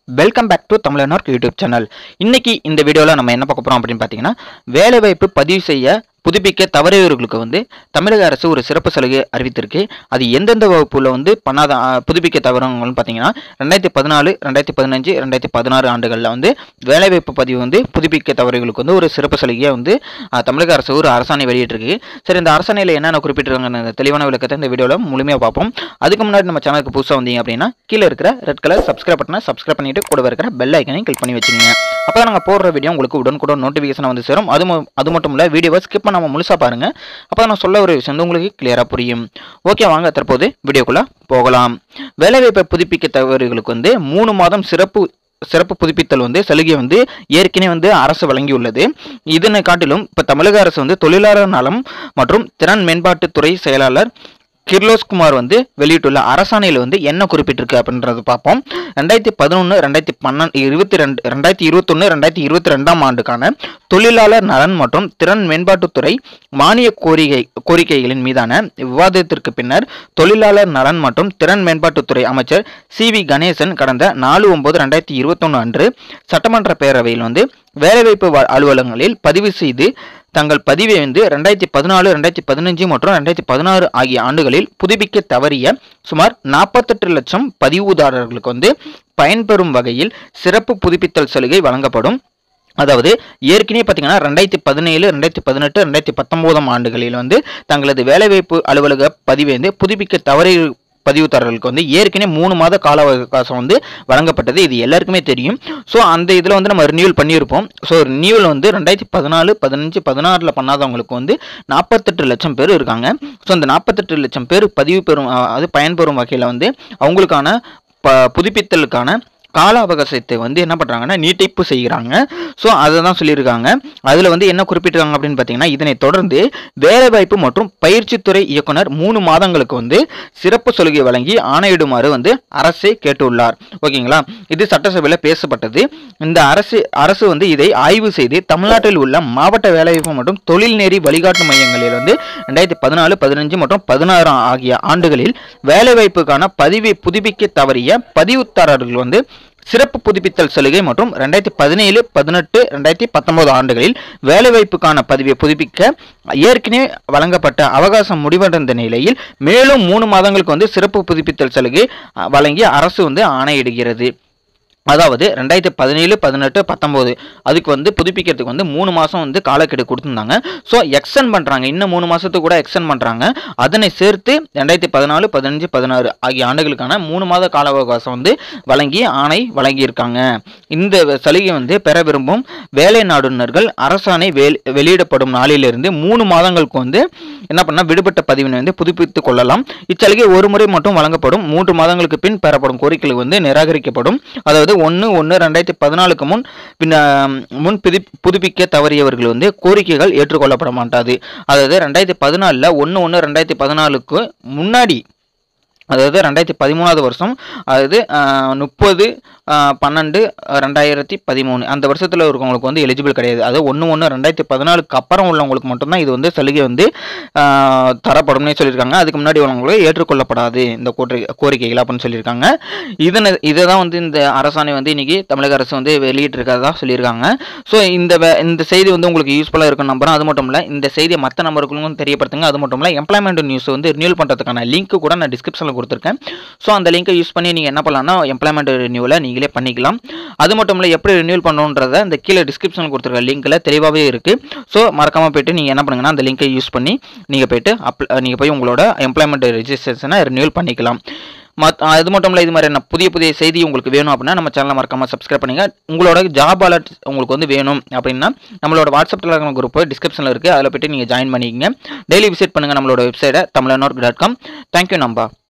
welcome back to தமிழனார்க் YouTube channel இன்னைக்கு இந்த வீடியோவில் நம்ம என்ன பார்க்க போகிறோம் அப்படின்னு பார்த்தீங்கன்னா வேலைவாய்ப்பு பதிவு செய்ய புதுப்பிக்க தவறியவர்களுக்கு வந்து தமிழக அரசு ஒரு சிறப்பு சலுகை அறிவித்திருக்கு அது எந்தெந்த வகுப்புல வந்து பண்ணாத ஆ, புதுப்பிக்க தவறவங்கன்னு பார்த்தீங்கன்னா ரெண்டாயிரத்தி பதினாலு ரெண்டாயிரத்தி பதினஞ்சு ரெண்டாயிரத்தி பதினாறு ஆண்டுகளில் வந்து வேலைவாய்ப்பு பதிவு வந்து புதுப்பிக்க தவறுகளுக்கு வந்து ஒரு சிறப்பு சலுகையை வந்து ஆ, தமிழக அரசு ஒரு அரசாணை வெளியிட்டிருக்கு சரி இந்த அரசாணையில் என்னென்ன குறிப்பிட்டிருக்காங்க தெளிவான விளக்கத்தை இந்த வீடியோவில் முழுமையாக பார்ப்போம் அதுக்கு முன்னாடி நம்ம சேனலுக்கு புதுசாக வந்தீங்க அப்படின்னா கீழே இருக்கிற ரெட் கலர் சப்ஸ்கிரைப் பட்டனை சப்ஸ்கிரைப் பண்ணிட்டு கூட இருக்கிற பெல் ஐக்கனையும் கிளிக் பண்ணி வச்சுக்கோங்க அப்போ நாங்கள் போடுற வீடியோ உங்களுக்கு உடனுக்குடன் நோட்டிஃபிகேஷன் வந்து சேரும் அது மு- அது மட்டும் இல்லை வீடியோவை ஸ்கிப் பண்ணாமல் முழுசாக பாருங்கள் அப்போ நான் சொல்ல ஒரு விஷயம் வந்து உங்களுக்கு கிளியராக புரியும் ஓகே வாங்க தற்போது வீடியோக்குள்ளே போகலாம் வேலைவாய்ப்பை புதுப்பிக்க தவறுகளுக்கு வந்து மூணு மாதம் சிறப்பு சிறப்பு புதுப்பித்தல் வந்து சலுகை வந்து ஏற்கனவே வந்து அரசு வழங்கியுள்ளது இதனை காட்டிலும் இப்போ தமிழக அரசு வந்து தொழிலாளர் நலம் மற்றும் திறன் மேம்பாட்டுத்துறை செயலாளர் கிர்லோஸ்குமார் வந்து வெளியிட்டுள்ள அரசாணையில் வந்து என்ன குறிப்பிட்டிருக்கு அப்படின்றது பார்ப்போம் ரெண்டாயிரத்தி பதினொன்று ரெண்டாயிரத்தி பன்னெண்டு இருபத்தி ரெண்டு ரெண்டாயிரத்தி இருபத்தொன்று ரெண்டாயிரத்தி இருபத்தி ரெண்டாம் ஆண்டுக்கான தொழிலாளர் நலன் மற்றும் திறன் மேம்பாட்டுத்துறை மானிய கோரிக்கை கோரிக்கைகளின் மீதான விவாதத்திற்கு பின்னர் தொழிலாளர் நலன் மற்றும் திறன் மேம்பாட்டுத்துறை அமைச்சர் சி வி கணேசன் கடந்த நாலு ஒன்பது ரெண்டாயிரத்தி இருபத்தொன்று அன்று சட்டமன்ற பேரவையில் வந்து வேலைவாய்ப்பு வ- அலுவலகங்களில் பதிவு செய்து தங்கள் பதிவை வந்து ரெண்டாயிரத்தி பதினாலு ரெண்டாயிரத்தி பதினஞ்சு மற்றும் ரெண்டாயிரத்தி பதினாறு ஆகிய ஆண்டுகளில் புதுப்பிக்க தவறிய சுமார் நாற்பத்தெட்டு லட்சம் பதிவுதாரர்களுக்கு வந்து பயன்பெறும் வகையில் சிறப்பு புதுப்பித்தல் சலுகை வழங்கப்படும் அதாவது ஏற்கனவே பார்த்தீங்கன்னா ரெண்டாயிரத்தி பதினேழு ரெண்டாயிரத்தி பதினெட்டு ரெண்டாயிரத்தி பத்தொம்போதாம் ஆண்டுகளில் வந்து தங்களது வேலைவாய்ப்பு அலுவலக பதிவை வந்து புதுப்பிக்க தவறி பதிவுதாரர்களுக்கு வந்து ஏற்கனவே மூணு மாத கால அவகாசம் வந்து வழங்கப்பட்டது இது எல்லாருக்குமே தெரியும் ஸோ அந்த இதில் வந்து நம்ம ரினியூவல் பண்ணியிருப்போம் ஸோ ரினியூவல் வந்து ரெண்டாயிரத்தி பதினாலு பதினஞ்சு பதினாறில் பண்ணாதவங்களுக்கு வந்து நாற்பத்தெட்டு லட்சம் பேர் இருக்காங்க ஸோ அந்த நாற்பத்தெட்டு லட்சம் பேர் பதிவு பெறும் அஹ், அது பயன்பெறும் வகையில் வந்து அவங்களுக்கான ப புதுப்பித்தலுக்கான கால அவகாசத்தை வந்து என்ன பண்ணுறாங்கன்னா நீட்டிப்பு செய்கிறாங்க ஸோ அதை தான் சொல்லியிருக்காங்க அதில் வந்து என்ன குறிப்பிட்டிருக்காங்க அப்படின்னு பார்த்தீங்கன்னா இதனை தொடர்ந்து வேலைவாய்ப்பு மற்றும் பயிற்சித்துறை இயக்குனர் மூணு மாதங்களுக்கு வந்து சிறப்பு சலுகை வழங்கி ஆணையிடுமாறு வந்து அரசே கேட்டுள்ளார் ஓகேங்களா இது சட்டசபையில் பேசப்பட்டது இந்த அரசு அரசு வந்து இதை ஆய்வு செய்து தமிழ்நாட்டில் உள்ள மாவட்ட வேலைவாய்ப்பு மற்றும் தொழில்நெறி வழிகாட்டு மையங்களில் வந்து ரெண்டாயிரத்தி பதினாலு பதினஞ்சு மற்றும் பதினாறு ஆகிய ஆண்டுகளில் வேலைவாய்ப்புக்கான பதிவை புதுப்பிக்க தவறிய பதிவுதாரர்கள் வந்து சிறப்பு புதுப்பித்தல் சலுகை மற்றும் ரெண்டாயிரத்தி பதினேழு பதினெட்டு ரெண்டாயிரத்தி பத்தொன்பது ஆண்டுகளில் வேலைவாய்ப்புக்கான பதிவை புதுப்பிக்க ஏற்கனவே வழங்கப்பட்ட அவகாசம் முடிவடைந்த நிலையில் மேலும் மூணு மாதங்களுக்கு வந்து சிறப்பு புதுப்பித்தல் சலுகை அஹ், வழங்கி அரசு வந்து ஆணையிடுகிறது அதாவது ரெண்டாயிரத்தி பதினேழு பதினெட்டு பத்தொம்போது அதுக்கு வந்து புதுப்பிக்கிறதுக்கு வந்து மூணு மாதம் வந்து காலக்கெடு கொடுத்துருந்தாங்க ஸோ எக்ஸ்டெண்ட் பண்ணுறாங்க இன்னும் மூணு மாதத்துக்கு கூட எக்ஸ்டெண்ட் பண்ணுறாங்க அதனை சேர்த்து ரெண்டாயிரத்தி பதினாலு பதினஞ்சு பதினாறு ஆகிய ஆண்டுகளுக்கான மூணு மாத கால அவகாசம் வந்து வழங்கி ஆணை வழங்கியிருக்காங்க இந்த சலுகை வந்து பெற விரும்பும் வேலை நாடுனர்கள் அரசாணை வேல் வெளியிடப்படும் நாளிலிருந்து மூணு மாதங்களுக்கு வந்து என்ன பண்ணால் விடுபட்ட பதிவினை வந்து புதுப்பித்துக் கொள்ளலாம் இச்சலுகை ஒரு முறை மட்டும் வழங்கப்படும் மூன்று மாதங்களுக்கு பின் பெறப்படும் கோரிக்கைகள் வந்து நிராகரிக்கப்படும் அதாவது ஒன்று ஒன்று ரெண்டாயிரத்தி பதினாலுக்கு முன் பின்ன முன் புது புதுப்பிக்க தவறியவர்கள் வந்து கோரிக்கைகள் ஏற்றுக்கொள்ளப்பட மாட்டாது அதாவது ரெண்டாயிரத்தி பதினாலில் ஒன்று ஒன்று ரெண்டாயிரத்தி பதினாலுக்கு முன்னாடி அதாவது ரெண்டாயிரத்தி பதிமூணாவது வருஷம் அதாவது முப்பது பன்னெண்டு ரெண்டாயிரத்தி பதிமூணு அந்த வருஷத்தில் இருக்கவங்களுக்கு வந்து எலிஜிபிள் கிடையாது அதாவது ஒன்று ஒன்று ரெண்டாயிரத்தி பதினாலுக்கு அப்புறம் உள்ளவங்களுக்கு மட்டும்தான் இது வந்து சலுகை வந்து ஆஹ், தரப்படும்னே சொல்லியிருக்காங்க அதுக்கு முன்னாடி உள்ளவங்களுக்கு ஏற்றுக்கொள்ளப்படாது இந்த கோரிக்கை கோரிக்கைகள் அப்படின்னு சொல்லியிருக்காங்க இதனை இதை தான் வந்து இந்த அரசாணை வந்து இன்னைக்கு தமிழக அரசு வந்து வெளியிட்டிருக்கிறதா சொல்லியிருக்காங்க ஸோ இந்த வே- இந்த செய்தி வந்து உங்களுக்கு யூஸ்ஃபுல்லாக இருக்கும் நம்புறேன் அது மட்டும் இல்லை இந்த செய்தியை மற்ற நம்பருக்கும் தெரியப்படுத்துங்க அது மட்டும் இல்லை எம்ப்ளாய்மெண்ட் நியூஸ் வந்து ரினியூல் பண்ணுறதுக்கான லிங்க் கூட நான் டிஸ்கிரிப்ஷனில் கொடுத்துருக்கேன் ஸோ அந்த லிங்கை யூஸ் பண்ணி நீங்கள் என்ன பண்ணலாம்னா எம்ப்ளாய்மெண்ட் ரினியூவில் நீங்களே பண்ணிக்கலாம் அது மட்டும் இல்லை எப்படி ரினியூல் பண்ணணுன்றத இந்த கீழே டிஸ்கிரிப்ஷனில் கொடுத்துருக்க லிங்க்கில் தெளிவாகவே இருக்குது ஸோ மறக்காமல் போயிட்டு நீங்கள் என்ன பண்ணுங்கன்னா அந்த லிங்கை யூஸ் பண்ணி நீங்கள் போயிட்டு அப் நீங்கள் போய் உங்களோட எம்ப்ளாய்மெண்ட் ரெஜிஸ்ட்ரேஷனை ரினியூல் பண்ணிக்கலாம் மத் அது மட்டும் இல்லை இது மாதிரியான புதிய புதிய செய்தி உங்களுக்கு வேணும் அப்படின்னா நம்ம சேனலை மறக்காமல் சப்ஸ்கிரைப் பண்ணுங்க உங்களோட ஜாப் அலர்ட் உங்களுக்கு வந்து வேணும் அப்படின்னா நம்மளோட வாட்ஸ்அப் டெலிகிராம் குரூப் டிஸ்கிரிப்ஷனில் இருக்குது அதில் போய்ட்டு நீங்கள் ஜாயின் பண்ணிக்கங்க டெய்லி விசிட் பண்ணுங்கள் நம்மளோட வெப்சைட்டை தமிழனோர் டாட் காம் தேங்க்யூ நம்பா